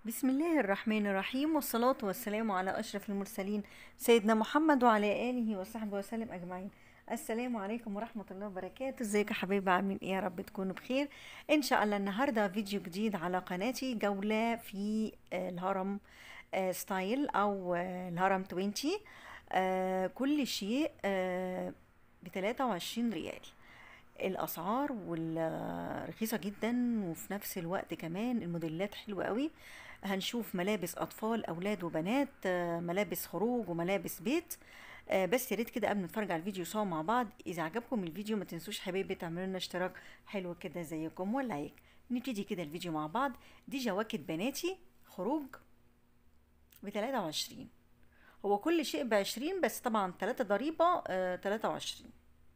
بسم الله الرحمن الرحيم والصلاة والسلام على أشرف المرسلين سيدنا محمد وعلى آله وصحبه وسلم أجمعين السلام عليكم ورحمة الله وبركاته ازيكم يا حبايبي عاملين ايه يا رب تكونوا بخير ان شاء الله النهاردة فيديو جديد على قناتي جولة في آه، الهرم آه، ستايل او آه، الهرم 20 آه، كل شيء ب 23 ريال الاسعار وال- رخيصه جدا وفي نفس الوقت كمان الموديلات حلوه قوي هنشوف ملابس اطفال اولاد وبنات آه، ملابس خروج وملابس بيت آه، بس يا ريت كده قبل ما نتفرج على الفيديو سوا مع بعض اذا عجبكم الفيديو ما تنسوش حبايبي تعملوا لنا اشتراك حلو كده زيكم ولايك نبتدي كده الفيديو مع بعض دي جواكت بناتي خروج ب 23 هو كل شيء ب 20 بس طبعا 3 ضريبه آه، 23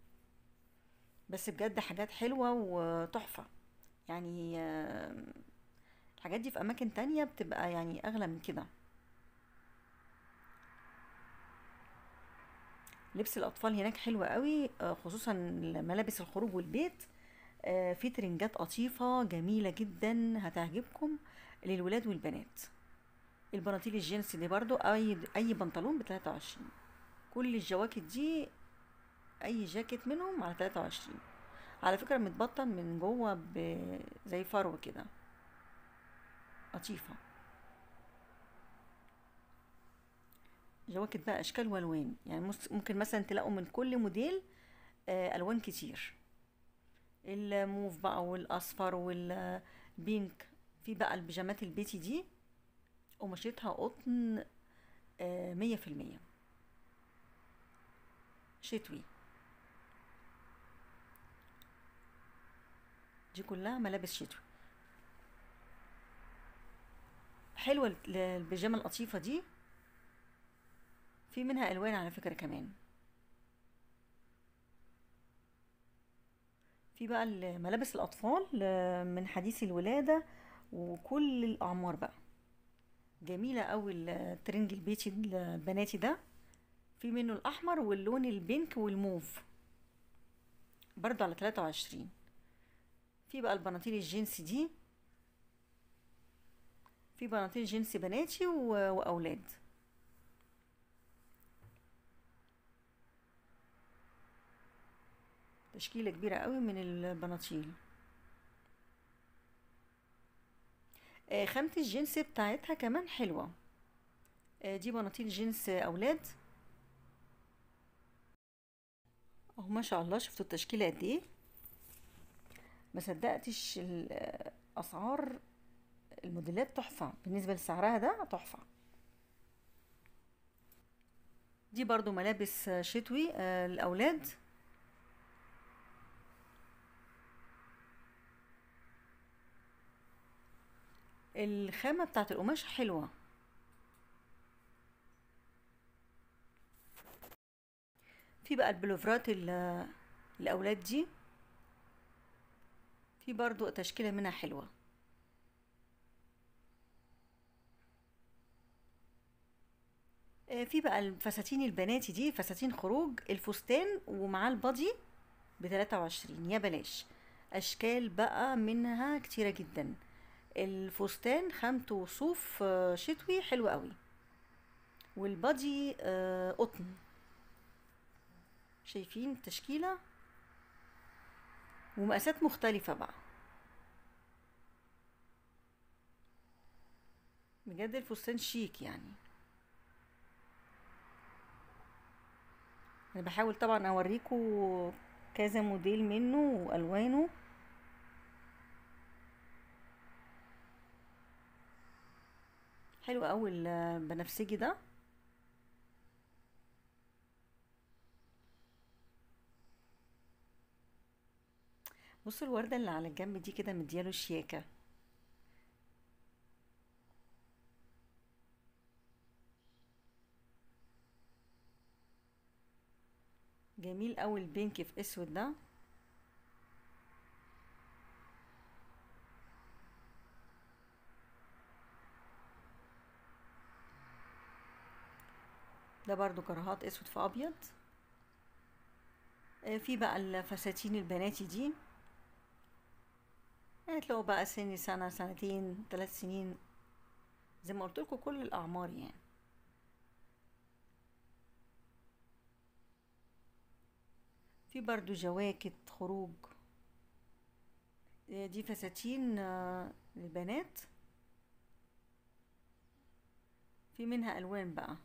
بس بجد حاجات حلوة وتحفة يعني آه، الحاجات دي في أماكن تانية بتبقى يعني أغلى من كده لبس الأطفال هناك حلو قوي آه، خصوصا ملابس الخروج والبيت آه، في ترنجات قطيفة جميلة جدا هتعجبكم للولاد والبنات البناطيل الجينز دي برضو أي أي بنطلون بتلاتة وعشرين كل الجواكت دي اي جاكيت منهم على 23 على فكرة متبطن من جوه ب- زي فرو كده قطيفة جواكت بقى اشكال والوان يعني مس- ممكن مثلا تلاقوا من كل موديل آه، الوان كتير الموف بقى والاصفر والبينك في بقى البيجامات البيتي دي قماشتها قطن آه، مية في المية شتوي دي كلها ملابس شتوي حلوة ال- البيجامة القطيفة دي في منها ألوان على فكرة كمان في بقى ال- ملابس الأطفال آه، من حديث الولادة وكل الأعمار بقى جميلة أوي الترنج البيتي البناتي ده في منه الأحمر واللون البينك والموف برضو على 23 في بقى البناطيل الجينز دي في بناطيل جينز بناتي و... وأولاد تشكيلة كبيرة قوي من البناطيل آه، خامة الجنس بتاعتها كمان حلوة آه، دي بناطيل جينز أولاد اهو ما شاء الله شفتوا التشكيلة قد ايه ما صدقتش الأسعار الموديلات تحفة بالنسبة لسعرها ده تحفة دي برضو ملابس شتوي آه، للأولاد الخامة بتاعت القماش حلوة في بقى البلوفرات ال- الأولاد دي في برضو تشكيلة منها حلوة آه، في بقى الفساتين البناتي دي فساتين خروج الفستان ومعاه البادي بتلاتة وعشرين يا بلاش أشكال بقى منها كتيرة جدا الفستان خامته صوف آه، شتوي حلو قوي والبادي آه، قطن شايفين التشكيلة ومقاسات مختلفة بقى بجد الفستان شيك يعني انا بحاول طبعا اوريكم كذا موديل منه والوانه حلو قوي البنفسجي ده بصوا الوردة اللي على الجنب دي كده مدياله شياكة جميل قوي البينك في اسود ده ده برضو كراهات اسود في ابيض آه، في بقى الفساتين البناتي دي هتلاقوا بقى سن سنة سنتين ثلاث سنين زي ما قلت لكم كل الاعمار يعني في برضو جواكت خروج دي فساتين آه، للبنات في منها الوان بقى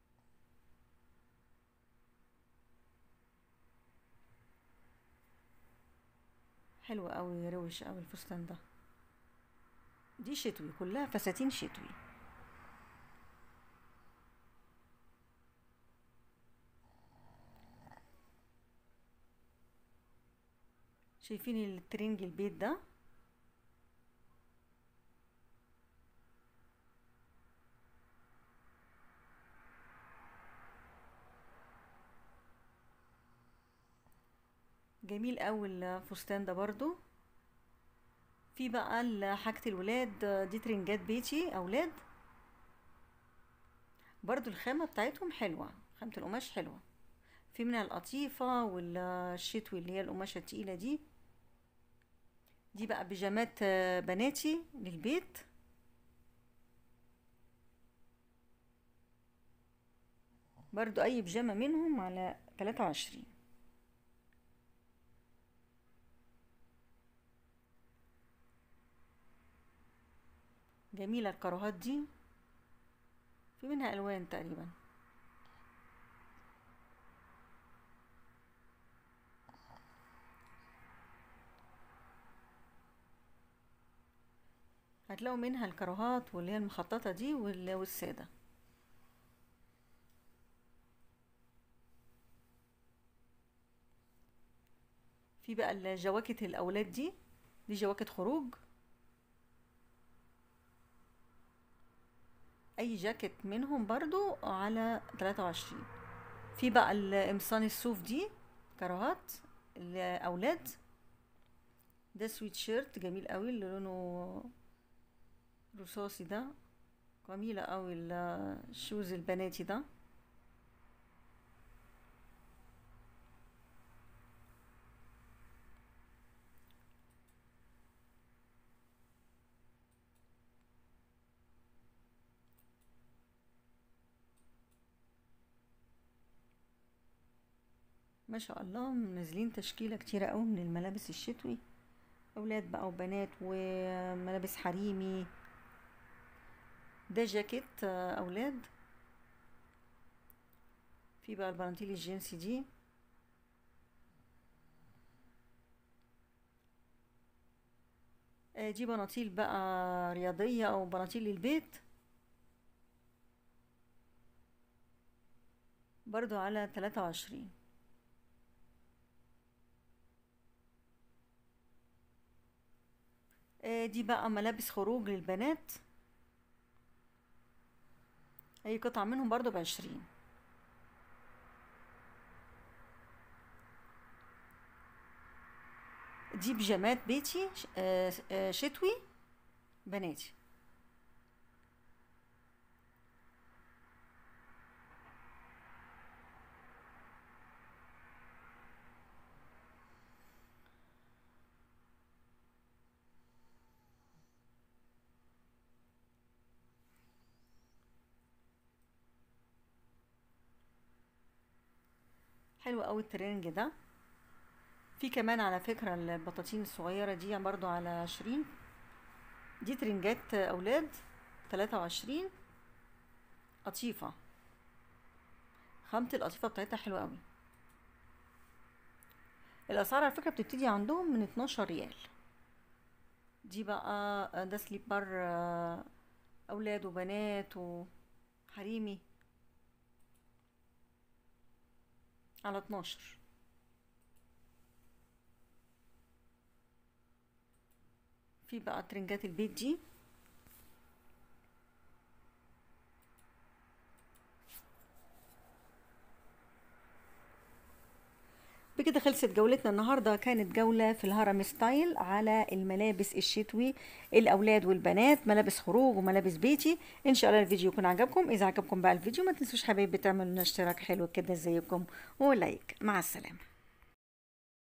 حلو قوي روش قوي الفستان ده دي شتوي كلها فساتين شتوي شايفين الترنج البيت ده جميل قوي الفستان ده برضو في بقى ال- حاجة الولاد دي ترنجات بيتي اولاد برضو الخامة بتاعتهم حلوة خامة القماش حلوة في منها القطيفة والشتوي اللي هي القماشة التقيلة دي دي بقى بيجامات آه، بناتي للبيت برضو اي بيجامة منهم على 23 جميلة الكروهات دي في منها الوان تقريبا هتلاقوا منها الكروهات واللي هي المخططة دي وال- والسادة في بقى الجواكت الأولاد دي دي جواكت خروج أي جاكيت منهم برضو على 23 في بقى القمصان الصوف دي كراهات الأولاد ده سويت شيرت جميل قوي اللي لونه رصاصي ده جميلة قوي ال- الشوز البناتي ده ما شاء الله منزلين تشكيلة كتيرة قوي من الملابس الشتوي أولاد بقى وبنات وملابس حريمي ده جاكيت آه، أولاد في بقى البناطيل الجينسي دي آه، دي بناطيل بقى رياضية أو بناطيل للبيت برضو على 23 آه، دي بقى ملابس خروج للبنات أي قطعة منهم برضو بعشرين دي بيجامات بيتي ش- آه، آه، شتوي بناتي حلو قوي الترنج ده في كمان على فكرة البطاطين الصغيرة دي برضو على عشرين دي ترنجات أولاد تلاتة وعشرين قطيفة خامة القطيفة بتاعتها حلوة قوي الأسعار على فكرة بتبتدي عندهم من اتناشر ريال دي بقى ده سليبر آه، أولاد وبنات وحريمي على اتناشر في بقى ترنجات البيت دي بكده خلصت جولتنا النهاردة كانت جولة في الهرم ستايل على الملابس الشتوي الأولاد والبنات ملابس خروج وملابس بيتي إن شاء الله الفيديو يكون عجبكم إذا عجبكم بقى الفيديو ما تنسوش حبايبي تعملوا لنا اشتراك حلو كده ازيكم ولايك مع السلامة